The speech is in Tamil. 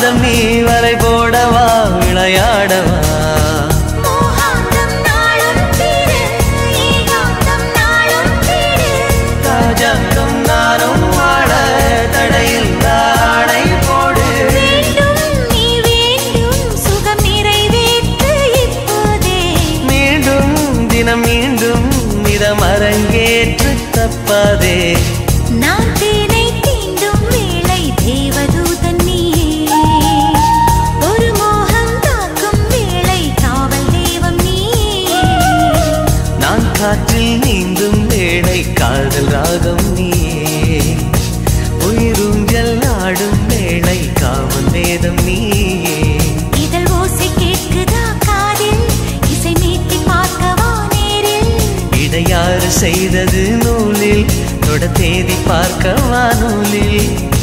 சித்தாந்தம் நீ வரை போடவா விளையாடவா மோகாந்தம் நாளும் தீரு ஏகாந்தம் நாளும் தீரு ராஜாங்கம் நானும் வாழ தடையில் ஆடை போடு வேண்டும் நீ வேண்டும் சுகம் நிறைவேற்று இப்போதே மீண்டும் தினம் மீண்டும் இதம் அரங்கேற்று தப்பாதே நான் தேனை தீண்டும் வேளை தேவதூதன் நீயே ஒரு மோகம் தாக்கும் வேளை காவல் தெய்வம் நீயே நான் காற்றில் நீந்தும் வேளை காதல் ராகம் நீயே உயிருஞ்சல் ஆடும் வேளை காவல் வேதம் நீயே இதழ் ஓசை கேட்குதா காதில் இசை மீட்டி பார்க்கவா நேரில் இடையாறு செய்தது நூலில் தொட தேதி பார்க்க வானூலில்